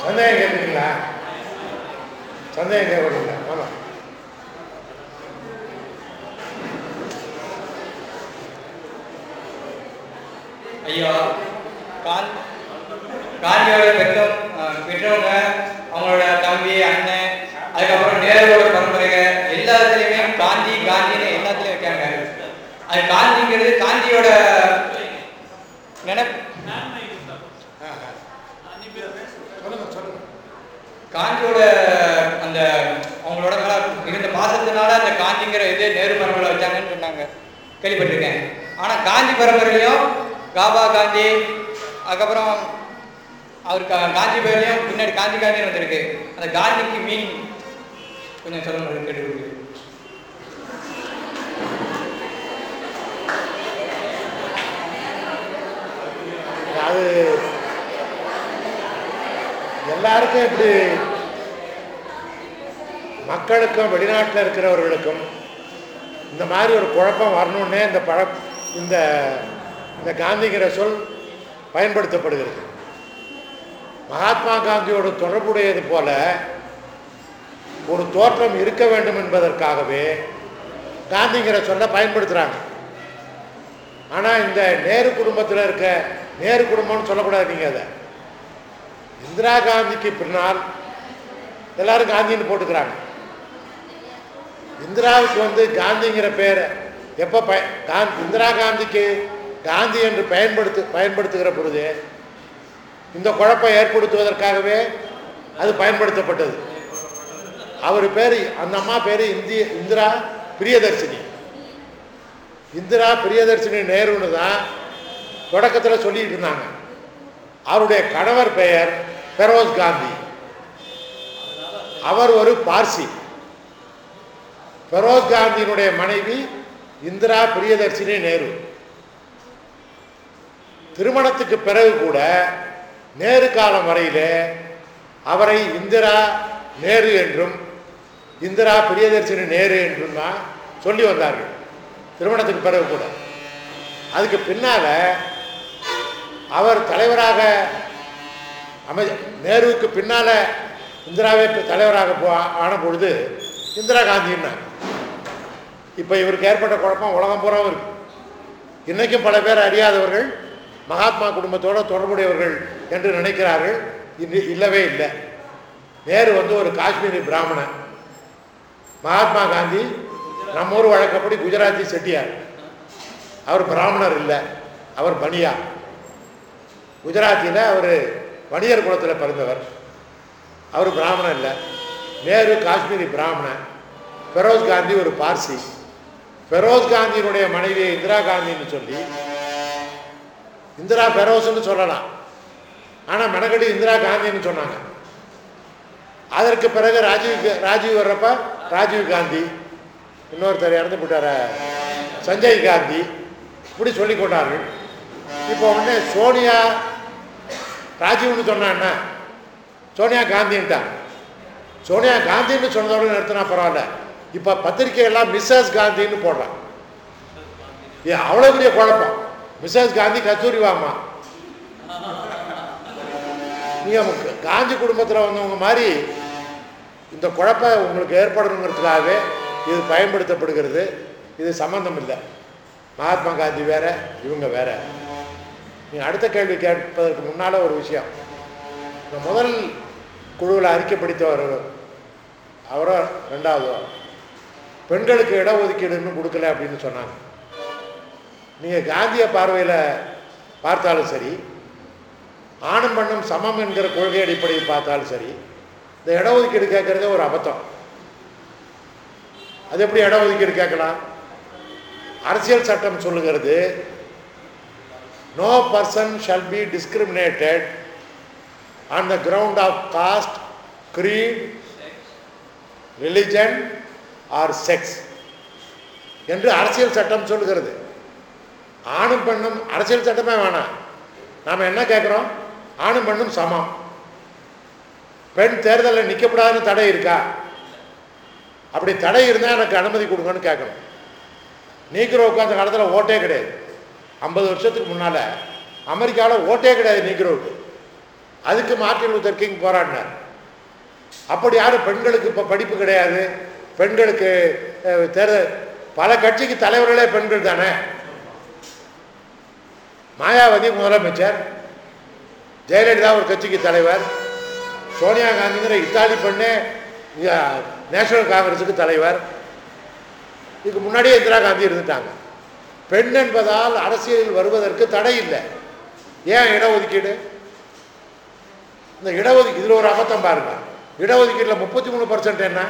சந்தேகம் கேட்குறீங்களா சந்தேகம் கேட்குறீங்களா ஆமாம் ஐயா காந்த் காந்தியோட பெற்றம் அஹ், பெற்றவங்க அவங்களோட தம்பி அண்ணன் அதுக்கப்புறம் நேருவோட பரம்பரைகள் எல்லாத்துலேயுமே காந்தி காந்தின்னு எல்லாத்துலேயும் இருக்காங்க அது காந்திங்கிறது காந்தியோட நினைப்பு சொல்லுங்க சொல்லுங்க காந்தியோட அந்த அவங்களோட மேல இருந்த பாசத்தினால அந்த காந்திங்கிற இது நேரு பரம்பரை வச்சாங்கன்னு சொன்னாங்க கேள்விப்பட்டிருக்கேன் ஆனா காந்தி பரம்பரையிலையும் காபா காந்தி அதுக்கப்புறம் அவர் கா- காந்தி பேர்லையும் பின்னாடி காந்தி காந்தின்னு வந்திருக்கு அந்த காந்திக்கு மீன் கொஞ்சம் சொல்ல முடியும் கேட்டு அது எல்லாருக்கும் இப்படி மக்களுக்கும் வெளிநாட்டில் இருக்கிறவர்களுக்கும் இந்த மாதிரி ஒரு குழப்பம் வரணுன்னே இந்த பழ இந்த இந்த காந்திங்கிற சொல் பயன்படுத்தப்படுகிறது மகாத்மா காந்தியோடு தொடர்புடையது போல ஒரு தோற்றம் இருக்க வேண்டும் என்பதற்காகவே காந்திங்கிற சொல்ல பயன்படுத்துகிறாங்க ஆனால் இந்த நேரு குடும்பத்தில் இருக்க நேரு குடும்பம்னு சொல்லக்கூடாது நீங்கள் அதை இந்திரா காந்திக்கு பின்னால் எல்லாரும் காந்தின்னு போட்டுக்கிறாங்க இந்திராவுக்கு வந்து காந்திங்கிற பேரை எப்போ பய காந்தி இந்திரா காந்திக்கு காந்தி என்று பயன்படுத்து பயன்படுத்துகிற பொழுது இந்த குழப்பம் ஏற்படுத்துவதற்காகவே அது பயன்படுத்தப்பட்டது அவர் பேர் அந்த அம்மா பேர் இந்திய இந்திரா பிரியதர்ஷினி இந்திரா பிரியதர்ஷினி நேருன்னு தான் தொடக்கத்தில் சொல்லிட்டு இருந்தாங்க அவருடைய கணவர் பெயர் பெரோஸ் காந்தி அவர் ஒரு பார்சி பெரோஸ் காந்தியினுடைய மனைவி இந்திரா பிரியதர்ஷினி நேரு திருமணத்துக்கு பிறகு கூட நேரு காலம் வரையிலே அவரை இந்திரா நேரு என்றும் இந்திரா பிரியதர்ஷினி நேரு என்றும் தான் சொல்லி வந்தார்கள் திருமணத்துக்கு பிறகு கூட அதுக்கு பின்னால அவர் தலைவராக அமை நேருவுக்கு பின்னால இந்திராவே இப்ப தலைவராக போ ஆன பொழுது இந்திரா காந்தின்னா இப்போ இவருக்கு ஏற்பட்ட குழப்பம் உலகம் பூராவும் இருக்கு இன்னைக்கும் பல பேர் அறியாதவர்கள் மகாத்மா குடும்பத்தோட தொடர்புடையவர்கள் என்று நினைக்கிறார்கள் இது இல்லவே இல்லை நேரு வந்து ஒரு காஷ்மீரி பிராமணன் மகாத்மா காந்தி நம்ம ஊர் வழக்கப்படி குஜராத்தி செட்டியார் அவர் பிராமணர் இல்லை அவர் பனியா குஜராத்தியில் அவர் வணிகர் குலத்தில் பிறந்தவர் அவர் பிராமணன் இல்லை நேரு காஷ்மீரி பிராமணன் ஃபெரோஸ் காந்தி ஒரு பார்சி ஃபெரோஸ் காந்தியினுடைய மனைவியை இந்திரா காந்தின்னு சொல்லி இந்திரா ஃபெரோஸ்னு சொல்லலாம் ஆனால் மெனக்கடி இந்திரா காந்தின்னு சொன்னாங்க அதற்கு பிறகு ராஜீவ் கா- ராஜீவ் வர்றப்ப ராஜீவ் காந்தி இன்னொருத்தர் இறந்து போட்டார சஞ்சய் காந்தி இப்படி சொல்லி கொண்டார்கள் இப்போ உடனே சோனியா ராஜீவ்னு சொன்னா என்ன சோனியா காந்தின்ட்டான் சோனியா காந்தின்னு சொன்னதோட நிறுத்தினா பரவாயில்ல இப்போ பத்திரிக்கை எல்லாம் மிஸ்ஸஸ் காந்தின்னு போடுறான் ஏ அவ்வளோ பெரிய குழப்பம் மிஸ்ஸஸ் காந்தி கஸ்தூரிவாமா நீங்கள் காந்தி குடும்பத்தில் வந்தவங்க மாதிரி இந்த குழப்பம் உங்களுக்கு ஏற்படணுங்கிறதுக்காகவே இது பயன்படுத்தப்படுகிறது இது சம்பந்தம் இல்லை மகாத்மா காந்தி வேற இவங்க வேற நீங்கள் அடுத்த கேள்வி கேட்பதற்கு முன்னால் ஒரு விஷயம் இந்த முதல் குழுவில் அறிக்கை படித்தவர் அவரோ ரெண்டாவதோ பெண்களுக்கு இடஒதுக்கீடு இன்னும் கொடுக்கல அப்படின்னு சொன்னாங்க நீங்கள் காந்திய பார்வையில் பார்த்தாலும் சரி ஆணும் பெண்ணும் சமம் என்கிற கொள்கை அடிப்படையில் பார்த்தாலும் சரி இந்த இடஒதுக்கீடு கேட்கறதே ஒரு அபத்தம் அது எப்படி இடஒதுக்கீடு கேட்கலாம் அரசியல் சட்டம் சொல்லுகிறது no person shall be discriminated on the ground of caste creed religion or sex என்று அரசியல் சட்டம் சொல்லுகிறது ஆணும் பெண்ணும் அரசியல் சட்டமே வேணாம் நாம் என்ன கேட்குறோம் ஆணும் பெண்ணும் சமம் பெண் தேர்தலில் நிற்கக்கூடாதுன்னு தடை இருக்கா அப்படி தடை இருந்தால் எனக்கு அனுமதி கொடுங்கன்னு கேட்கணும் நீக்ரோவுக்கு அந்த காலத்தில் ஓட்டே கிடையாது ஐம்பது வருஷத்துக்கு முன்னால் அமெரிக்காவில் ஓட்டே கிடையாது நீக்ரோவுக்கு அதுக்கு மார்ட்டின் லூத்தர் கிங் போராடினார் அப்படி யாரும் பெண்களுக்கு இப்போ படிப்பு கிடையாது பெண்களுக்கு அஹ், தேர்தல் பல கட்சிக்கு தலைவர்களே பெண்கள் தானே மாயாவதி முதலமைச்சர் ஜெயலலிதா ஒரு கட்சிக்கு தலைவர் சோனியா காந்திங்கிற இத்தாலி பெண்ணே அஹ், நேஷனல் காங்கிரஸுக்கு தலைவர் இதுக்கு முன்னாடியே இந்திரா காந்தி இருந்துட்டாங்க பெண் என்பதால் அரசியலில் வருவதற்கு தடை இல்லை ஏன் இடஒதுக்கீடு இந்த இடஒதுக்கீடு இதில் ஒரு அபத்தம் பாருங்க இடஒதுக்கீட்டில் முப்பத்தி மூணு பர்சன்ட் என்ன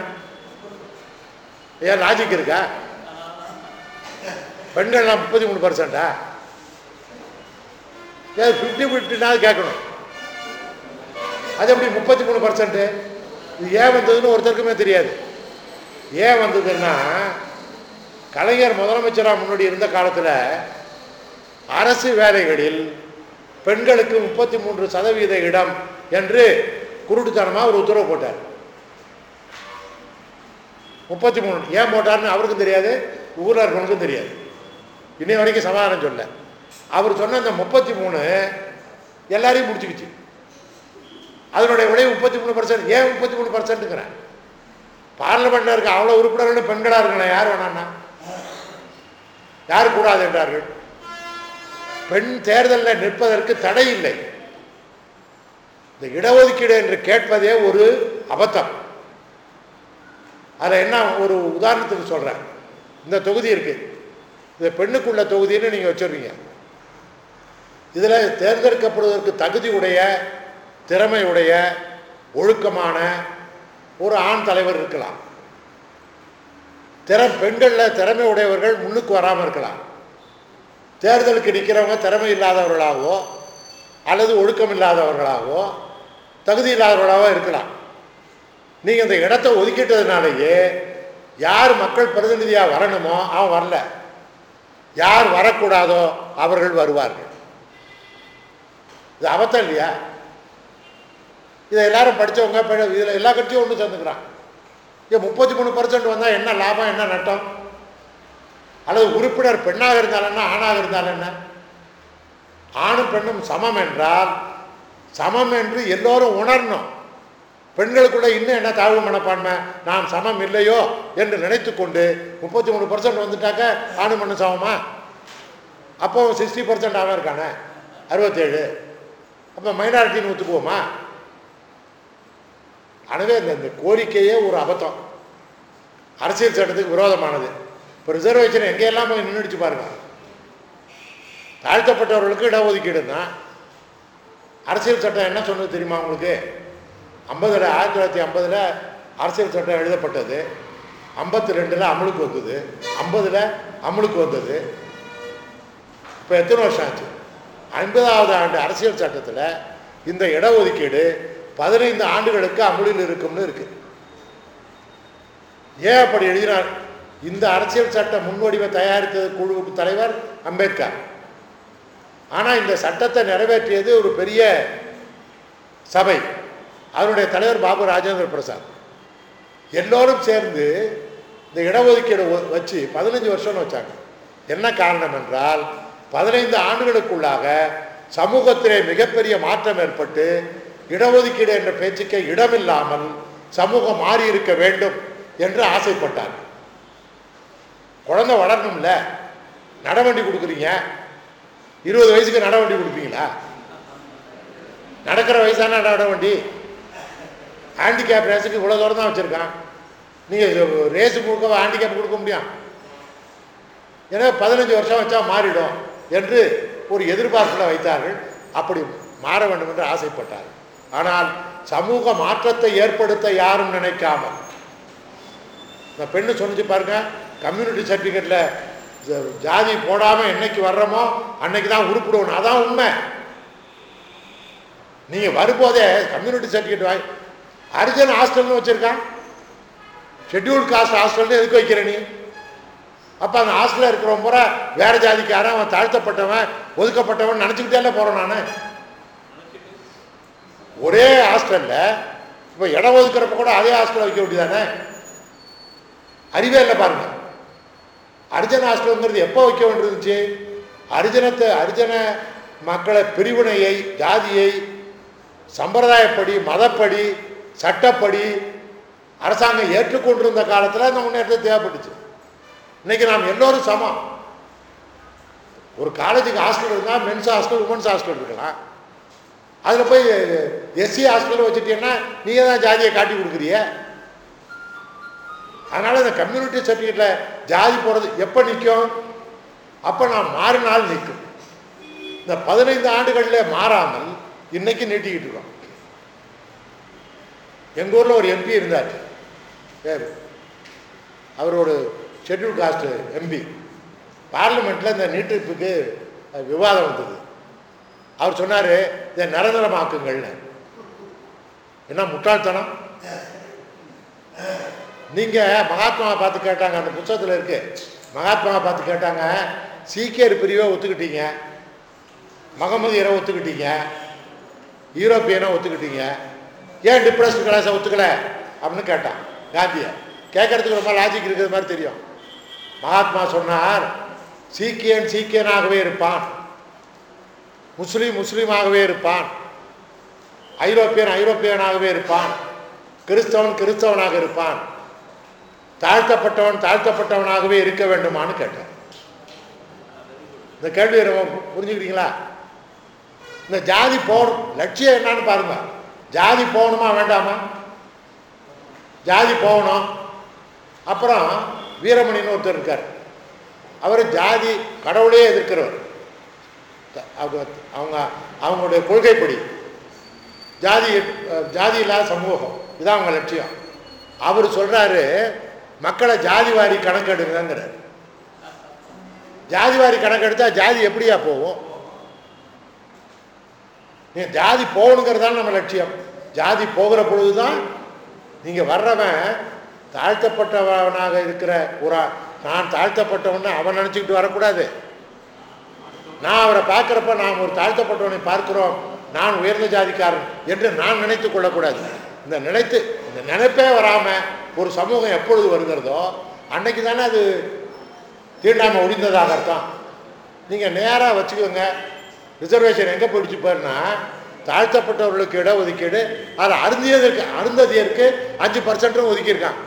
ஏன் லாஜிக் இருக்கா பெண்கள்லாம் முப்பத்தி மூணு பர்சன்டா ஏன் ஃபிஃப்டி ஃபிஃப்டினாவது கேட்கணும் அது எப்படி முப்பத்தி மூணு பர்சன்ட்டு இது ஏன் வந்ததுன்னு ஒருத்தருக்குமே தெரியாது ஏன் வந்ததுன்னா கலைஞர் முதலமைச்சராக முன்னாடி இருந்த காலத்தில் அரசு வேலைகளில் பெண்களுக்கு முப்பத்தி மூன்று சதவீத இடம் என்று குருட்டுத்தனமாக ஒரு உத்தரவு போட்டார் முப்பத்தி மூணு ஏன் போட்டார்னு அவருக்கும் தெரியாது ஊரில் இருக்கவனுக்கும் தெரியாது இன்னை வரைக்கும் சமாதானம் சொல்ல அவர் சொன்ன அந்த முப்பத்தி மூணு எல்லாரையும் முடிச்சுக்கிச்சு அதனுடைய விளைவு முப்பத்தி மூணு பர்சன்ட் ஏன் முப்பத்தி மூணு பர்சன்ட்டுங்கிறேன் பார்லிமெண்ட்டில் இருக்க அவ்வளோ உறுப்பினர்கள் பெண்களாக இருக்கலாம் யார் வேணான்னா யார் கூடாது என்றார்கள் பெண் தேர்தலில் நிற்பதற்கு தடை இல்லை இந்த இடஒதுக்கீடு என்று கேட்பதே ஒரு அபத்தம் அதில் என்ன ஒரு உதாரணத்துக்கு சொல்கிறேன் இந்த தொகுதி இருக்கு இது பெண்ணுக்குள்ள தொகுதின்னு நீங்கள் வச்சுருவீங்க இதில் தேர்ந்தெடுக்கப்படுவதற்கு தகுதி உடைய திறமை உடைய ஒழுக்கமான ஒரு ஆண் தலைவர் இருக்கலாம் திற பெண்களில் திறமை உடையவர்கள் முன்னுக்கு வராமல் இருக்கலாம் தேர்தலுக்கு நிற்கிறவங்க திறமை இல்லாதவர்களாகவோ அல்லது ஒழுக்கம் இல்லாதவர்களாகவோ தகுதி இல்லாதவர்களாகவோ இருக்கலாம் நீங்கள் இந்த இடத்த ஒதுக்கிட்டதுனாலேயே யார் மக்கள் பிரதிநிதியாக வரணுமோ அவன் வரல யார் வரக்கூடாதோ அவர்கள் வருவார்கள் இது அபத்தம் இல்லையா இதை எல்லாரும் படித்தவங்க இதில் எல்லா கட்சியும் ஒன்று சேர்ந்துக்கிறான் ஏன் முப்பத்தி மூணு பர்சன்ட் வந்தால் என்ன லாபம் என்ன நட்டம் அல்லது உறுப்பினர் பெண்ணாக இருந்தால் என்ன ஆணாக இருந்தால் என்ன ஆணும் பெண்ணும் சமம் என்றால் சமம் என்று எல்லோரும் உணரணும் பெண்களுக்குள்ள இன்னும் என்ன தாழ்வு மனப்பான்மை நாம் சமம் இல்லையோ என்று நினைத்து கொண்டு முப்பத்தி மூணு பர்சன்ட் வந்துட்டாக்க ஆணும் பெண்ணும் சமமா அப்போ சிக்ஸ்டி பர்சன்ட் அவன் இருக்கானே அறுபத்தேழு அப்போ மைனாரிட்டின்னு ஒத்துக்குவோமா எனவே இந்த இந்த கோரிக்கையே ஒரு அபத்தம் அரசியல் சட்டத்துக்கு விரோதமானது இப்போ ரிசர்வேஷன் எங்கெல்லாம் போய் நின்றுச்சு பாருங்க தாழ்த்தப்பட்டவர்களுக்கு இடஒதுக்கீடுன்னா அரசியல் சட்டம் என்ன சொன்னது தெரியுமா உங்களுக்கு ஐம்பதில் ஆயிரத்தி தொள்ளாயிரத்தி ஐம்பதில் அரசியல் சட்டம் எழுதப்பட்டது ஐம்பத்தி ரெண்டில் அமலுக்கு வந்தது ஐம்பதில் அமலுக்கு வந்தது இப்போ எத்தனை வருஷம் ஆச்சு ஐம்பதாவது ஆண்டு அரசியல் சட்டத்தில் இந்த இடஒதுக்கீடு பதினைந்து ஆண்டுகளுக்கு அமலில் இருக்கும்னு இருக்கு ஏன் அப்படி எழுதினார் இந்த அரசியல் சட்ட முன்வடிவை தயாரித்தது குழுவுக்கு தலைவர் அம்பேத்கர் ஆனால் இந்த சட்டத்தை நிறைவேற்றியது ஒரு பெரிய சபை அதனுடைய தலைவர் பாபு ராஜேந்திர பிரசாத் எல்லோரும் சேர்ந்து இந்த இடஒதுக்கீடு ஒ- வச்சு பதினஞ்சு வருஷம்னு வச்சாங்க என்ன காரணம் என்றால் பதினைந்து ஆண்டுகளுக்குள்ளாக சமூகத்திலே மிகப்பெரிய மாற்றம் ஏற்பட்டு இடஒதுக்கீடு என்ற பேச்சுக்கே இடமில்லாமல் சமூகம் மாறி இருக்க வேண்டும் என்று ஆசைப்பட்டார் குழந்தை வளரணும்ல நடவண்டி கொடுக்குறீங்க இருபது வயசுக்கு நடவண்டி கொடுப்பீங்களா நடக்கிற வயசான நடவண்டி ஹேண்டிகேப் ரேஸுக்கு இவ்வளோ தூரம் தான் வச்சுருக்கான் நீங்கள் ரேஸு முழுக்க ஹேண்டிகேப் கொடுக்க முடியும் எனவே பதினஞ்சு வருஷம் வச்சா மாறிடும் என்று ஒரு எதிர்பார்ப்பில் வைத்தார்கள் அப்படி மாற வேண்டும் என்று ஆசைப்பட்டார்கள் ஆனால் சமூக மாற்றத்தை ஏற்படுத்த யாரும் நினைக்காமல் இந்த பெண்ணு சொன்னிச்சு பாருங்க கம்யூனிட்டி சர்டிஃபிகேட்டில் ஜாதி போடாமல் என்னைக்கு வர்றோமோ அன்னைக்கு தான் உருப்பிடுவோம் அதான் உண்மை நீங்கள் வரும்போதே கம்யூனிட்டி சர்டிஃபிகேட் வாங்கி அரிஜன் ஹாஸ்டல்னு வச்சுருக்கான் ஷெட்யூல்ட் காஸ்ட் ஹாஸ்டல்னு எதுக்கு வைக்கிற நீ அப்போ அந்த ஹாஸ்டலில் இருக்கிறவன் பூரா வேறு ஜாதிக்காரன் அவன் தாழ்த்தப்பட்டவன் ஒதுக்கப்பட்டவன் நினச்சிக்கிட்டே போகிறேன் நான் ஒரே ஹாஸ்டலில் இப்போ இடம் ஒதுக்குறப்ப கூட அதே ஹாஸ்டலில் வைக்க வேண்டியதானே அறிவே இல்லை பாருங்க அரிஜன ஹாஸ்டலுங்கிறது எப்போ வைக்க வேண்டியிருந்துச்சு அரிஜனத்தை அரிஜன மக்களை பிரிவினையை ஜாதியை சம்பிரதாயப்படி மதப்படி சட்டப்படி அரசாங்கம் ஏற்றுக்கொண்டிருந்த காலத்தில் அந்த முன்னேற்றம் தேவைப்பட்டுச்சு இன்னைக்கு நாம் எல்லோரும் சமம் ஒரு காலேஜுக்கு ஹாஸ்டல் இருந்தால் மென்ஸ் ஹாஸ்டல் உமன்ஸ் ஹாஸ்டல் இருக்கலாம் அதில் போய் எஸ்சி ஹாஸ்டல் வச்சுட்டீங்கன்னா நீங்கள் தான் ஜாதியை காட்டி கொடுக்குறிய அதனால் இந்த கம்யூனிட்டி சர்டிஃபிகேட்டில் ஜாதி போடுறது எப்போ நிற்கும் அப்போ நான் மாறினால் நிற்கும் இந்த பதினைந்து ஆண்டுகளில் மாறாமல் இன்னைக்கு நீட்டிக்கிட்டு இருக்கோம் எங்கள் ஊரில் ஒரு எம்பி இருந்தார் பேர் அவர் ஒரு ஷெட்யூல் காஸ்ட் எம்பி பார்லிமெண்ட்டில் இந்த நீட்டிப்புக்கு அஹ், விவாதம் வந்தது அவர் சொன்னார் இதை நிரந்தரமாக்குங்கள்னு என்ன முட்டாள்தனம் நீங்கள் மகாத்மாவை பார்த்து கேட்டாங்க அந்த புத்தகத்தில் இருக்கு மகாத்மாவை பார்த்து கேட்டாங்க சீக்கியர் பிரிவை ஒத்துக்கிட்டீங்க மகமதியரை ஒத்துக்கிட்டீங்க யூரோப்பியனை ஒத்துக்கிட்டீங்க ஏன் டிப்ரெஸ்ட் கிளாஸை ஒத்துக்கல அப்படின்னு கேட்டான் காந்தியை கேட்கறதுக்கு ரொம்ப லாஜிக் இருக்கிறது மாதிரி தெரியும் மகாத்மா சொன்னார் சீக்கியன் சீக்கியனாகவே இருப்பான் முஸ்லீம் முஸ்லீமாகவே இருப்பான் ஐரோப்பியன் ஐரோப்பியனாகவே இருப்பான் கிறிஸ்தவன் கிறிஸ்தவனாக இருப்பான் தாழ்த்தப்பட்டவன் தாழ்த்தப்பட்டவனாகவே இருக்க வேண்டுமான்னு கேட்டார் இந்த கேள்வியை ரொம்ப புரிஞ்சுக்கிறீங்களா இந்த ஜாதி போகணும் லட்சியம் என்னன்னு பாருங்க ஜாதி போகணுமா வேண்டாமா ஜாதி போகணும் அப்புறம் வீரமணின்னு ஒருத்தர் இருக்கார் அவர் ஜாதி கடவுளே எதிர்க்கிறவர் த- அவங்க அவங்க அவங்களுடைய கொள்கைப்படி ஜாதி அஹ், ஜாதி இல்லாத சமூகம் இதான் அவங்க லட்சியம் அவர் சொல்றாரு மக்களை ஜாதி வாரி கணக்கெடுங்கிறார் ஜாதி வாரி கணக்கெடுத்தா ஜாதி எப்படியா போகும் நீ ஜாதி போகணுங்கிறது தான் நம்ம லட்சியம் ஜாதி போகிற பொழுது தான் நீங்கள் வர்றவன் தாழ்த்தப்பட்டவனாக இருக்கிற ஒரு ஆ- நான் தாழ்த்தப்பட்டவன்னு அவன் நினச்சிக்கிட்டு வரக்கூடாது நான் அவரை பார்க்குறப்ப நாம் ஒரு தாழ்த்தப்பட்டவனை பார்க்கிறோம் நான் உயர்ந்த ஜாதிக்காரன் என்று நான் நினைத்து கொள்ளக்கூடாது இந்த நினைத்து இந்த நினைப்பே வராமல் ஒரு சமூகம் எப்பொழுது வருகிறதோ அன்னைக்கு தானே அது தீண்டாமை ஒழிந்ததாக அர்த்தம் நீங்கள் நேராக வச்சுக்கோங்க ரிசர்வேஷன் எங்கே போயிடுச்சு பாருன்னா தாழ்த்தப்பட்டவர்களுக்கு இடஒதுக்கீடு அது அருந்தியதற்கு அருந்ததியருக்கு அஞ்சு பர்சன்ட்டும் ஒதுக்கியிருக்கான்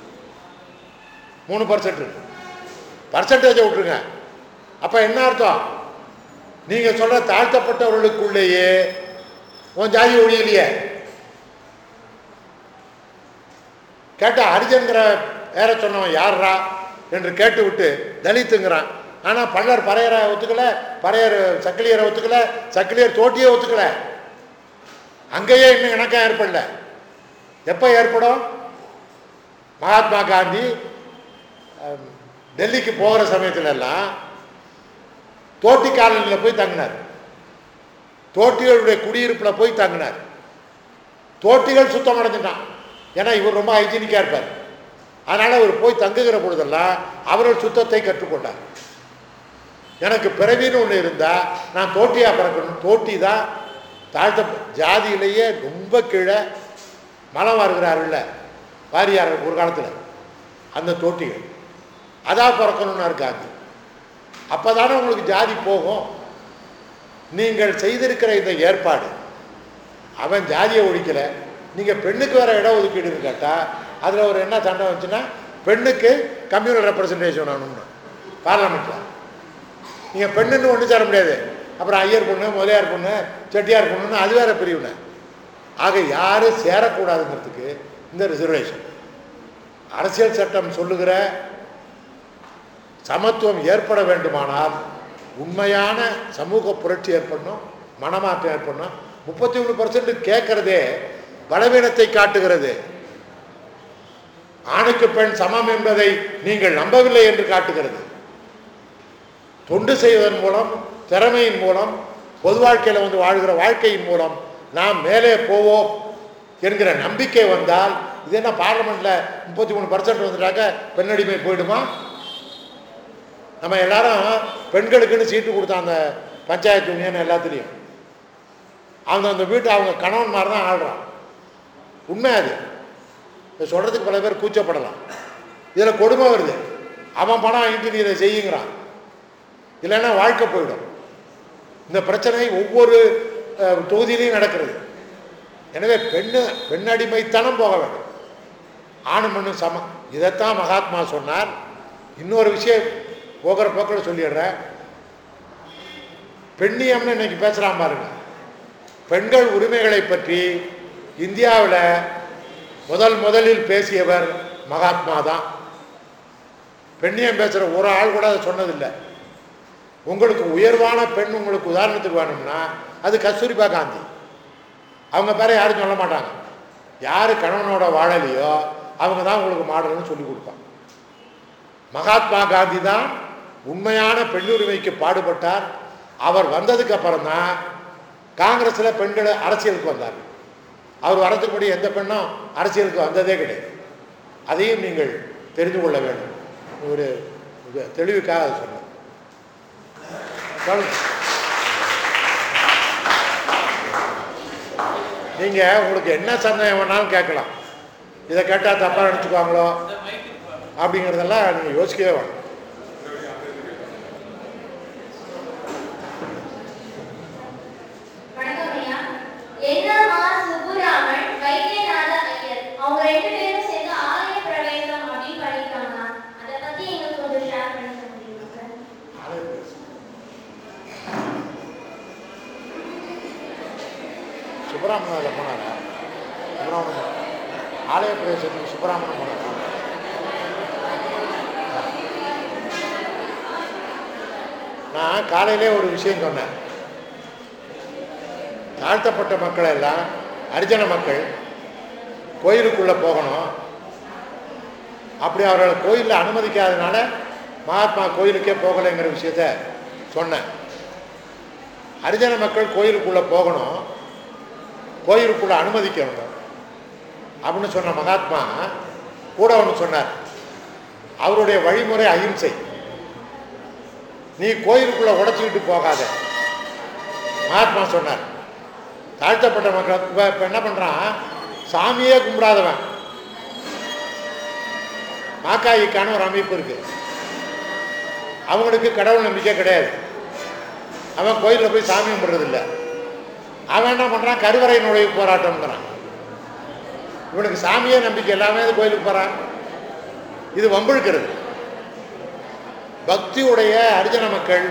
மூணு பர்சன்ட் பர்சன்டேஜை விட்டுருங்க அப்போ என்ன அர்த்தம் நீங்கள் சொல்கிற தாழ்த்தப்பட்டவர்களுக்குள்ளேயே உன் ஜாதி ஒழியலையே கேட்டா ஹரிஜன்கிற பேரை சொன்னவன் யார்ரா என்று கேட்டு விட்டு தலித்துங்கிறான் ஆனால் பல்லர் பறையரை ஒத்துக்கல பறையர் சக்கிலியரை ஒத்துக்கல சக்கிலியர் தோட்டியே ஒத்துக்கல அங்கேயே இன்னும் இணக்கம் ஏற்படல எப்போ ஏற்படும் மகாத்மா காந்தி அஹ், டெல்லிக்கு போகிற சமயத்துல எல்லாம் தோட்டி காலனியில் போய் தங்கினார் தோட்டிகளுடைய குடியிருப்பில் போய் தங்கினார் தோட்டிகள் சுத்தம் அடைஞ்சிட்டான் ஏன்னா இவர் ரொம்ப ஹைஜீனிக்காக இருப்பார் அதனால் அவர் போய் தங்குகிற பொழுதெல்லாம் அவர்கள் சுத்தத்தை கற்றுக்கொண்டார் எனக்கு பிறவின்னு ஒன்று இருந்தால் நான் தோட்டியாக பிறக்கணும் தோட்டி தான் தாழ்த்த ஜாதியிலேயே ரொம்ப கீழே மலம் வருகிறார்கள்ல வாரியார் ஒரு காலத்தில் அந்த தோட்டிகள் அதான் பிறக்கணும்னு இருக்காங்க அப்போ தானே உங்களுக்கு ஜாதி போகும் நீங்கள் செய்திருக்கிற இந்த ஏற்பாடு அவன் ஜாதியை ஒழிக்கலை நீங்கள் பெண்ணுக்கு வேற இட ஒதுக்கீடுன்னு கேட்டால் அதில் ஒரு என்ன சண்டை வந்துச்சுன்னா பெண்ணுக்கு கம்யூனல் ரெப்ரசன்டேஷன் வேணும்னு பார்லமெண்ட்டில் நீங்கள் பெண்ணுன்னு ஒன்று சேர முடியாது அப்புறம் ஐயர் பொண்ணு முதலியார் பொண்ணு செட்டியார் பொண்ணுன்னு அது வேற பிரிவுன ஆக யாரும் சேரக்கூடாதுங்கிறதுக்கு இந்த ரிசர்வேஷன் அரசியல் சட்டம் சொல்லுகிற சமத்துவம் ஏற்பட வேண்டுமானால் உண்மையான சமூக புரட்சி ஏற்படணும் மனமாற்றம் ஏற்படணும் முப்பத்தி ஒன்று பர்சன்ட் கேட்கறதே பலவீனத்தை காட்டுகிறது ஆணுக்கு பெண் சமம் என்பதை நீங்கள் நம்பவில்லை என்று காட்டுகிறது தொண்டு செய்வதன் மூலம் திறமையின் மூலம் பொது வாழ்க்கையில் வந்து வாழ்கிற வாழ்க்கையின் மூலம் நாம் மேலே போவோம் என்கிற நம்பிக்கை வந்தால் இது என்ன பார்லமெண்ட்டில் முப்பத்தி மூணு பர்சன்ட் வந்துட்டாக்க பெண்ணடிமை போயிடுமா நம்ம எல்லாரும் பெண்களுக்குன்னு சீட்டு கொடுத்த அந்த பஞ்சாயத்து யூனியன் எல்லாத்துலேயும் அவங்க அந்த வீட்டை அவங்க கணவன் மாதிரி தான் ஆடுறான் உண்மை அது இதை சொல்கிறதுக்கு பல பேர் கூச்சப்படலாம் இதில் கொடுமை வருது அவன் பணம் வாங்கிட்டு நீ இதை செய்யுங்கிறான் இல்லைன்னா வாழ்க்கை போயிடும் இந்த பிரச்சனை ஒவ்வொரு அஹ், தொகுதியிலையும் நடக்கிறது எனவே பெண்ணு பெண்ணடிமைத்தனம் போக வேண்டும் ஆணும் பெண்ணும் சமம் இதைத்தான் மகாத்மா சொன்னார் இன்னொரு விஷயம் போகிற போக்கில் சொல்லிடுறேன் பெண்ணியம்னு இன்னைக்கு பேசுகிறான் பாருங்க பெண்கள் உரிமைகளை பற்றி இந்தியாவில் முதல் முதலில் பேசியவர் மகாத்மா தான் பெண்ணியம் பேசுகிற ஒரு ஆள் கூட அதை சொன்னதில்லை உங்களுக்கு உயர்வான பெண் உங்களுக்கு உதாரணத்துக்கு வேணும்னா அது கஸ்தூரிபா காந்தி அவங்க பேரை யாரும் சொல்ல மாட்டாங்க யார் கணவனோட வாழலையோ அவங்க தான் உங்களுக்கு மாடல்னு சொல்லி கொடுப்பாங்க மகாத்மா காந்தி தான் உண்மையான பெண்ணுரிமைக்கு பாடுபட்டார் அவர் வந்ததுக்கு அப்புறம் தான் காங்கிரஸில் பெண்கள் அரசியலுக்கு வந்தார் அவர் வரதுக்கு முன்னாடி எந்த பெண்ணும் அரசியலுக்கு வந்ததே கிடையாது அதையும் நீங்கள் தெரிந்து கொள்ள வேண்டும் ஒரு ஒரு தெளிவுக்காக அதை சொன்னேன் சொல்லுங்க. நீங்க உங்களுக்கு என்ன சந்தேகம் வேணாலும் கேட்கலாம் இதை கேட்டால் தப்பா நினச்சிக்குவாங்களோ அப்படிங்கிறதெல்லாம் நீங்க யோசிக்கவே வேணும் வணக்கம் ஐயா என்ஆர்ஆ சுப்புராமன் வைத்தியநாத ஐயர் அவங்க ரெண்டு பேரும் சேர்ந்து ஆலய பிரவேசம் அப்படின்னு பண்ணிருக்காங்க அதை பத்தி எங்களுக்கு கொஞ்சம் ஷேர் பண்ணி சொல்ல முடியுமா சார் சுப்பிரமணியம் போனாரா சுப்பிரமணியம் ஆலய பிரவேசத்துக்கு சுப்பிரமணியம் போனாரா நான் காலையிலே ஒரு விஷயம் சொன்னேன் தாழ்த்தப்பட்ட மக்கள் எல்லாம் அரிஜன மக்கள் கோயிலுக்குள்ளே போகணும் அப்படி அவர்கள் கோயிலில் அனுமதிக்காதனால மகாத்மா கோயிலுக்கே போகலைங்கிற விஷயத்த சொன்னேன் ஹரிஜன மக்கள் கோயிலுக்குள்ளே போகணும் கோயிலுக்குள்ளே அனுமதிக்கணும் அப்படின்னு சொன்ன மகாத்மா கூட ஒன்று சொன்னார் அவருடைய வழிமுறை அகிம்சை நீ கோயிலுக்குள்ளே உடைச்சிக்கிட்டு போகாத மகாத்மா சொன்னார் தாழ்த்தப்பட்ட மக்கள் இப்போ இப்போ என்ன பண்ணுறான் சாமியே கும்பிடாதவன் மாக்காயிக்கான ஒரு அமைப்பு இருக்கு அவங்களுக்கு கடவுள் நம்பிக்கை கிடையாது அவன் கோயிலில் போய் சாமி கும்பிட்றதில்ல அவன் என்ன பண்ணுறான் கருவறை நுழைவு போராட்டம்ங்கிறான் இவனுக்கு சாமியே நம்பிக்கை எல்லாமே அது கோயிலுக்கு போகிறான் இது வம்பிழுக்கிறது பக்தியுடைய ஹரிஜன மக்கள்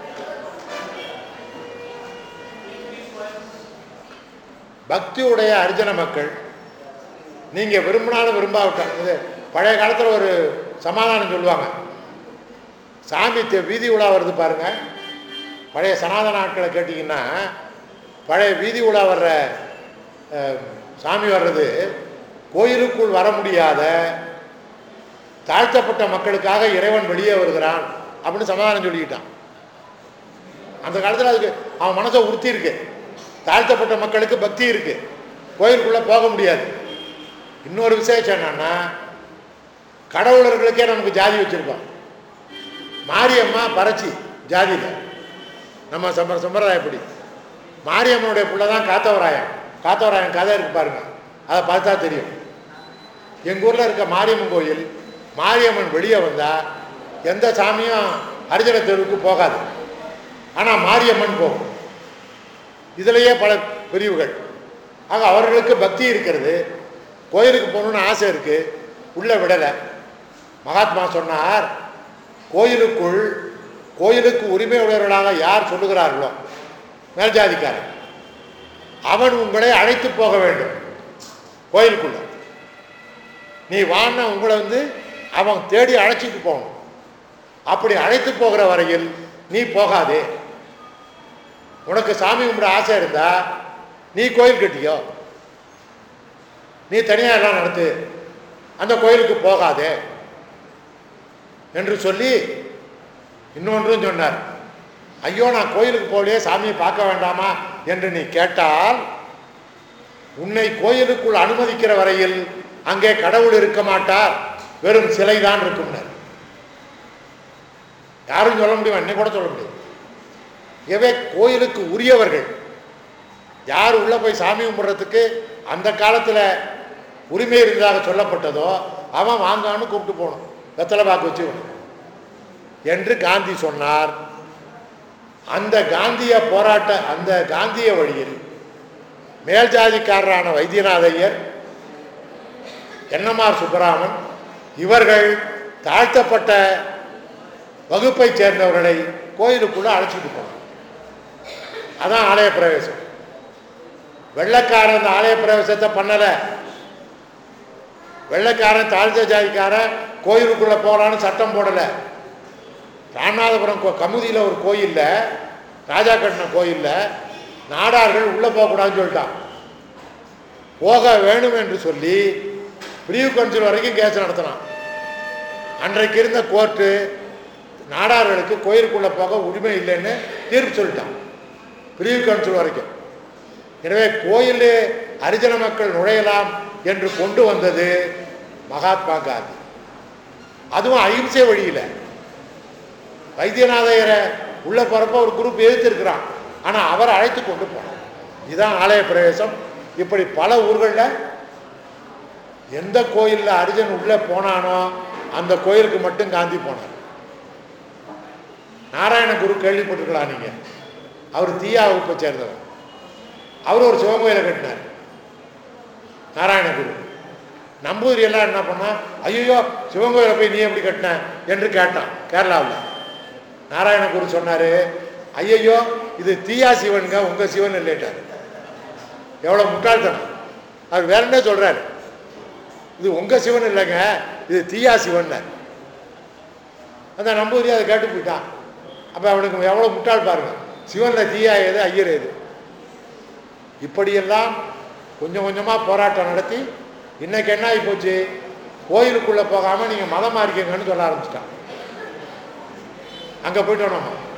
பக்தியுடைய ஹரிஜன மக்கள் நீங்கள் விரும்பினாலும் விரும்பாவிட்டால் இது பழைய காலத்தில் ஒரு சமாதானம் சொல்லுவாங்க சாமி தெ- வீதி உலா வருது பாருங்க பழைய சனாதன நாட்களை கேட்டிங்கன்னா பழைய வீதி உலா வர்ற அஹ், சாமி வர்றது கோயிலுக்குள் வர முடியாத தாழ்த்தப்பட்ட மக்களுக்காக இறைவன் வெளியே வருகிறான் அப்படின்னு சமாதானம் சொல்லிக்கிட்டான் அந்த காலத்தில் அதுக்கு அவன் மனசை உறுத்தி இருக்கு தாழ்த்தப்பட்ட மக்களுக்கு பக்தி இருக்கு கோயிலுக்குள்ளே போக முடியாது இன்னொரு விசேஷம் என்னன்னா கடவுளர்களுக்கே நமக்கு ஜாதி வச்சிருக்கோம் மாரியம்மா பறச்சி ஜாதியில் நம்ம சம்ப சம்பிரதாயப்படி மாரியம்மனுடைய பிள்ளை தான் காத்தவராயன் காத்தவராயன் கதை இருக்கு பாருங்க அதை பார்த்தா தெரியும் எங்கள் ஊரில் இருக்க மாரியம்மன் கோயில் மாரியம்மன் வெளியே வந்தால் எந்த சாமியும் ஹரிஜன தெருவுக்கு போகாது ஆனால் மாரியம்மன் போகும் இதுலேயே பல பிரிவுகள் ஆக அவர்களுக்கு பக்தி இருக்கிறது கோயிலுக்கு போகணுன்னு ஆசை இருக்குது உள்ளே விடலை மகாத்மா சொன்னார் கோயிலுக்குள் கோயிலுக்கு உரிமை உடையவர்களாக யார் சொல்லுகிறார்களோ மேல்ஜாதிக்காரன் அவன் உங்களை அழைத்து போக வேண்டும் கோயிலுக்குள்ள நீ வான்னா உங்களை வந்து அவன் தேடி அழைச்சிட்டு போகணும் அப்படி அழைத்து போகிற வரையில் நீ போகாதே உனக்கு சாமி கும்பிட ஆசை இருந்தா நீ கோயில் கட்டியோ நீ தனியாக எல்லாம் நடத்து அந்த கோயிலுக்கு போகாதே என்று சொல்லி இன்னொன்றும் சொன்னார் ஐயோ நான் கோயிலுக்கு போகலையே சாமியை பார்க்க வேண்டாமா என்று நீ கேட்டால் உன்னை கோயிலுக்குள் அனுமதிக்கிற வரையில் அங்கே கடவுள் இருக்க மாட்டார் வெறும் சிலைதான் இருக்கும்னர் யாரும் சொல்ல முடியும் என்னை கூட சொல்ல முடியும் எனவே கோயிலுக்கு உரியவர்கள் யார் உள்ளே போய் சாமி கும்பிட்றதுக்கு அந்த காலத்தில் உரிமை இருந்ததாக சொல்லப்பட்டதோ அவன் வாங்கான்னு கூப்பிட்டு போகணும் வெத்தலை பாக்கு வச்சு என்று காந்தி சொன்னார் அந்த காந்திய போராட்ட அந்த காந்திய வழியில் மேல் ஜாதிக்காரரான வைத்தியநாத ஐயர் என்எம்ஆர் சுப்பராமன் இவர்கள் தாழ்த்தப்பட்ட வகுப்பைச் சேர்ந்தவர்களை கோயிலுக்குள்ள அழைச்சிட்டு போனாங்க அதான் ஆலய பிரவேசம் வெள்ளைக்காரன் அந்த ஆலய பிரவேசத்தை பண்ணல வெள்ளைக்காரன் தாழ்த்த ஜாதிக்காரன் கோயிலுக்குள்ள போறான்னு சட்டம் போடல ராமநாதபுரம் கோ- கமுதியில ஒரு கோயில்ல ராஜா கட்டின கோயில்ல நாடார்கள் உள்ள போகக்கூடாதுன்னு சொல்லிட்டான் போக வேணும் என்று சொல்லி பிரிவு கவுன்சில் வரைக்கும் கேஸ் நடத்தினான் அன்றைக்கு இருந்த கோர்ட்டு நாடார்களுக்கு கோயிலுக்குள்ள போக உரிமை இல்லைன்னு தீர்ப்பு சொல்லிட்டான் பிரிவு கவுன்சில் வரைக்கும் எனவே கோயிலே ஹரிஜன மக்கள் நுழையலாம் என்று கொண்டு வந்தது மகாத்மா காந்தி அதுவும் அகிம்சை வழியில் வைத்தியநாதையரை உள்ள போறப்ப ஒரு குரூப் எதிர்த்திருக்கிறான் ஆனால் அவரை அழைத்து கொண்டு போனான் இதுதான் ஆலய பிரவேசம் இப்படி பல ஊர்களில் எந்த கோயிலில் அரிஜன் உள்ளே போனானோ அந்த கோயிலுக்கு மட்டும் காந்தி போனார் நாராயண குரு கேள்விப்பட்டிருக்கலாம் நீங்கள் அவர் தீயா வகுப்பை சேர்ந்தவர் அவர் ஒரு சிவன் கோயிலை கட்டினார் நாராயணகுரு நம்பூதிரி எல்லாம் என்ன பண்ணா ஐயோ சிவன் கோயிலை போய் நீ எப்படி கட்டின என்று கேட்டான் கேரளாவில் நாராயணகுரு சொன்னாரு ஐயையோ இது தீயா சிவனுங்க உங்க சிவன் இல்லைட்டார் எவ்வளவு முட்டாள்தனம் அவர் வேற என்ன சொல்றாரு இது உங்க சிவன் இல்லைங்க இது தீயா சிவன் அந்த நம்பூதிரி அதை கேட்டு போயிட்டான் அப்ப அவனுக்கு எவ்வளவு முட்டாள் பாருங்க சிவன்ல தீயா எது ஐயர் எது இப்படியெல்லாம் கொஞ்சம் கொஞ்சமாக போராட்டம் நடத்தி இன்னைக்கு என்ன ஆகி போச்சு கோயிலுக்குள்ளே போகாமல் நீங்கள் மதம் மாறிக்கங்கன்னு சொல்ல ஆரம்பிச்சிட்டான் அங்கே போயிட்டோம் நம்ம